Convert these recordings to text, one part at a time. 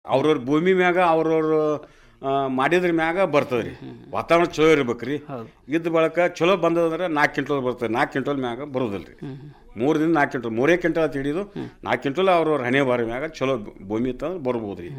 ಅವ್ರವ್ರ ಭೂಮಿ ಮ್ಯಾಗ ಅವ್ರವ್ರ ಆ, ಮಾಡಿದ್ರ ಮ್ಯಾಗ ಬರ್ತದೆ ರೀ ವಾತಾವರಣ ಚಲೋ ಇರ್ಬೇಕು ರೀ ಇದ್ದ ಬಳಕ ಚಲೋ ಬಂದದಂದ್ರೆ ನಾಲ್ಕು ಕ್ವಿಂಟಲ್ ಬರ್ತದೆ ನಾಲ್ಕು ಕ್ವಿಂಟಲ್ ಮ್ಯಾಗ ಬರೋದಿಲ್ಲ ರೀ ಮೂರರಿಂದ ನಾಲ್ಕು ಕ್ವಿಂಟಲ್ ಮೂರೇ ಕ್ವಿಂಟಲ್ ಅಂತ ಹಿಡಿದು ನಾಲ್ಕು ಕ್ವಿಂಟಲ್ ಅವ್ರವ್ರ ಹಣೆ ಬಾರಿ ಮ್ಯಾಗ ಚಲೋ ಭೂಮಿ ಇತ್ತಂದ್ರೆ ಬರ್ಬೋದು ರೀ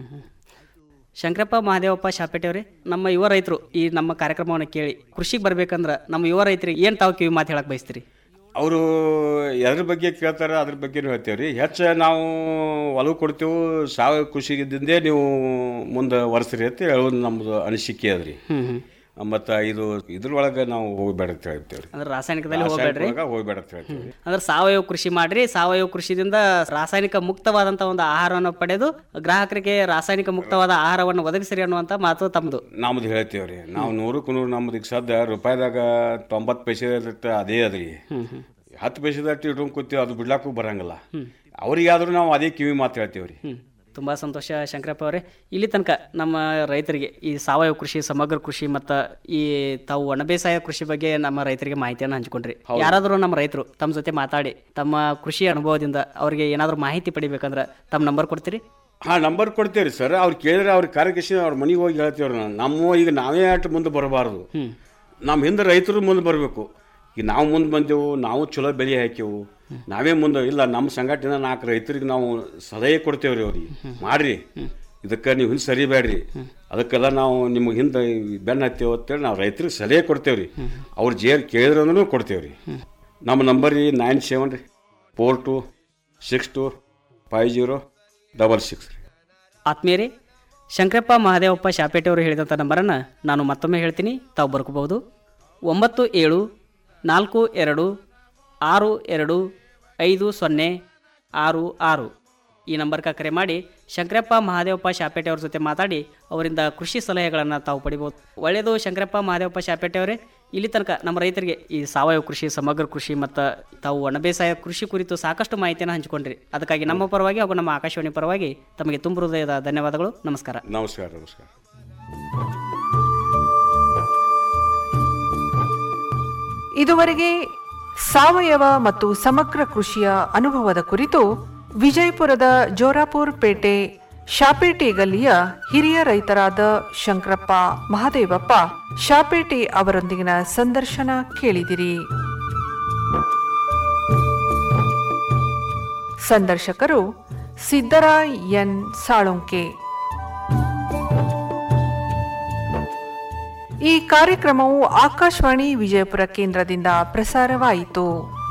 ಶಂಕರಪ್ಪ ಮಹಾದೇವಪ್ಪ ಶಾಪೇಟೆ ಅವರೇ ನಮ್ಮ ಯುವ ರೈತರು ಈ ನಮ್ಮ ಕಾರ್ಯಕ್ರಮವನ್ನು ಕೇಳಿ ಕೃಷಿಗೆ ಬರ್ಬೇಕಂದ್ರೆ ನಮ್ಮ ಯುವ ರೈತರಿಗೆ ಏನು ತಾವು ಕಿವಿ ಮಾತು ಹೇಳಕ್ ಬಯಸ್ತೀರಿ ಅವರು ಎದ್ರ ಬಗ್ಗೆ ಕೇಳ್ತಾರೆ ಅದ್ರ ಬಗ್ಗೆ ಹೇಳ್ತೇವೆ ರೀ ಹೆಚ್ಚು ನಾವು ಒಲವು ಕೊಡ್ತೇವೆ ಸಾವಯವ ಕೃಷಿಗಿದ್ದಿಂದೇ ನೀವು ಮುಂದೆ ವರ್ಸ್ರಿ ಅಂತ ಹೇಳೋದು ನಮ್ಮದು ಅನಿಸಿಕೆ ಅದ ರೀ ಮತ್ತು ಇದು ಇದ್ರೊಳಗೆ ನಾವು ಹೋಗ್ಬೇಡ ಅಂತ ಹೇಳ್ತೇವೆ ರೀ ಅಂದ್ರೆ ರಾಸಾಯನಿಕದಲ್ಲಿ ಹೋಗ್ಬೇಡ್ರಿ ಹೋಗ್ಬೇಡ ಅಂತ ಹೇಳ್ತೇವೆ ರೀ ಅಂದ್ರೆ ಸಾವಯವ ಕೃಷಿ ಮಾಡ್ರಿ ಸಾವಯವ ಕೃಷಿದಿಂದ ರಾಸಾಯನಿಕ ಮುಕ್ತವಾದಂತ ಒಂದು ಆಹಾರವನ್ನು ಪಡೆದು ಗ್ರಾಹಕರಿಗೆ ರಾಸಾಯನಿಕ ಮುಕ್ತವಾದ ಆಹಾರವನ್ನು ಒದಗಿಸಿರಿ ಅನ್ನುವಂತ ಮಾತು ತಮ್ಮದು ನಮ್ದು ಹೇಳ್ತೇವೆ ರೀ ನಾವು ನೂರಕ್ಕೂ ನೂರು ನಮ್ದು ಈಗ ಸದ್ಯ ರೂಪಾಯಿದಾಗ ತೊಂಬತ್ತು ಪೈಸೆ ಇರುತ್ತೆ ಅದೇ ಅದ ರೀ ಹತ್ತು ಪೈಸೆದಟ್ಟು ಇಟ್ಕೊಂಡು ಕೂತೀವಿ ಅದು ಬಿಡ್ಲಾಕು ಬರಂಗಿಲ್ಲ ಅವ್ರಿಗಾದ್ರೂ ನಾವು ಅದೇ ಕಿವಿ ಮಾತು ಹೇಳ್ತೇವೆ ರೀ ಹ್ಮ್ ತುಂಬಾ ಸಂತೋಷ ಶಂಕರಪ್ಪ ಅವರೇ ಇಲ್ಲಿ ತನಕ ನಮ್ಮ ರೈತರಿಗೆ ಈ ಸಾವಯವ ಕೃಷಿ ಸಮಗ್ರ ಕೃಷಿ ಮತ್ತು ಈ ತಾವು ಒಣ ಬೇಸಾಯ ಕೃಷಿ ಬಗ್ಗೆ ನಮ್ಮ ರೈತರಿಗೆ ಮಾಹಿತಿಯನ್ನು ಹಂಚ್ಕೊಂಡ್ರಿ ಯಾರಾದರೂ ನಮ್ಮ ರೈತರು ತಮ್ಮ ಜೊತೆ ಮಾತಾಡಿ ತಮ್ಮ ಕೃಷಿ ಅನುಭವದಿಂದ ಅವರಿಗೆ ಏನಾದರೂ ಮಾಹಿತಿ ಪಡಿಬೇಕಂದ್ರೆ ತಮ್ಮ ನಂಬರ್ ಕೊಡ್ತೀರಿ ಹಾಂ ನಂಬರ್ ಕೊಡ್ತೇವೆ ರೀ ಸರ್ ಅವ್ರು ಕೇಳಿದ್ರೆ ಅವ್ರ ಕಾರ್ಯಕರ್ಷಿ ಅವ್ರ ಮನೆಗೆ ಹೋಗಿ ಹೇಳ್ತೇವ್ರಿ ನಾವು ನಮ್ಮ ಈಗ ನಾವೇ ಅಷ್ಟು ಮುಂದೆ ಬರಬಾರ್ದು ನಮ್ಮ ಹಿಂದೆ ರೈತರು ಮುಂದೆ ಬರಬೇಕು ಈಗ ನಾವು ಮುಂದೆ ಬಂದೆವು ನಾವು ಚಲೋ ಬೆಲೆ ಹಾಕ್ಯವು ನಾವೇ ಮುಂದೆ ಇಲ್ಲ ನಮ್ಮ ಸಂಘಟನೆ ನಾಲ್ಕು ರೈತರಿಗೆ ನಾವು ಸಲಹೆ ಕೊಡ್ತೇವೆ ರೀ ಅವ್ರಿಗೆ ಮಾಡ್ರಿ ಇದಕ್ಕೆ ನೀವು ಹಿಂದೆ ಸರಿಬೇಡ್ರಿ ಅದಕ್ಕೆಲ್ಲ ನಾವು ನಿಮಗೆ ಹಿಂದೆ ಬೆನ್ನು ಹತ್ತೇವೆ ಅಂತೇಳಿ ನಾವು ರೈತರಿಗೆ ಸಲಹೆ ಕೊಡ್ತೇವೆ ರೀ ಅವ್ರು ಜೇರ್ ಕೇಳಿದ್ರೂ ಕೊಡ್ತೇವೆ ರೀ ನಮ್ಮ ನಂಬರ್ ರೀ nine seven three four two six two five zero double six three ಆತ್ಮೀಯರೇ ಶಂಕರಪ್ಪ ಮಹಾದೇವಪ್ಪ ಶಾಪೇಟೆ ಅವರು ಹೇಳಿದಂಥ ನಂಬರನ್ನು ನಾನು ಮತ್ತೊಮ್ಮೆ ಹೇಳ್ತೀನಿ ತಾವು ಬರ್ಕೋಬಹುದು ಒಂಬತ್ತು ಏಳು ನಾಲ್ಕು ಎರಡು ಆರು ಎರಡು ಐದು ಸೊನ್ನೆ ಆರು ಆರು ಈ ನಂಬರ್ಗೆ ಕರೆ ಮಾಡಿ ಶಂಕರಪ್ಪ ಮಹಾದೇವಪ್ಪ ಶಾಪೇಟೆ ಅವ್ರ ಜೊತೆ ಮಾತಾಡಿ ಅವರಿಂದ ಕೃಷಿ ಸಲಹೆಗಳನ್ನು ತಾವು ಪಡಿಬೋದು ಒಳ್ಳೆಯದು ಶಂಕರಪ್ಪ ಮಹಾದೇವಪ್ಪ ಶಾಪೇಟೆ ಅವರೇ ಇಲ್ಲಿ ತನಕ ನಮ್ಮ ರೈತರಿಗೆ ಈ ಸಾವಯವ ಕೃಷಿ ಸಮಗ್ರ ಕೃಷಿ ಮತ್ತು ತಾವು ಒಣ ಬೇಸಾಯ ಕೃಷಿ ಕುರಿತು ಸಾಕಷ್ಟು ಮಾಹಿತಿಯನ್ನು ಹಂಚಿಕೊಂಡ್ರಿ ಅದಕ್ಕಾಗಿ ನಮ್ಮ ಪರವಾಗಿ ಹಾಗೂ ನಮ್ಮ ಆಕಾಶವಾಣಿ ಪರವಾಗಿ ತಮಗೆ ತುಂಬ ಹೃದಯದ ಧನ್ಯವಾದಗಳು ನಮಸ್ಕಾರ ನಮಸ್ಕಾರ ನಮಸ್ಕಾರ ಇದುವರೆಗೆ ಸಾವಯವ ಮತ್ತು ಸಮಗ್ರ ಕೃಷಿಯ ಅನುಭವದ ಕುರಿತು ವಿಜಯಪುರದ ಜೋರಾಪುರ್ ಪೇಟೆ ಶಾಪೇಟೆ ಗಲ್ಲಿಯ ಹಿರಿಯ ರೈತರಾದ ಶಂಕರಪ್ಪ ಮಹಾದೇವಪ್ಪ ಶಾಪೇಟೆ ಅವರೊಂದಿಗಿನ ಸಂದರ್ಶನ ಕೇಳಿದಿರಿ ಸಂದರ್ಶಕರು ಸಿದ್ದರಾಯ್ ಎನ್ ಸಾಳುಂಕೆ ಈ ಕಾರ್ಯಕ್ರಮವು ಆಕಾಶವಾಣಿ ವಿಜಯಪುರ ಕೇಂದ್ರದಿಂದ ಪ್ರಸಾರವಾಯಿತು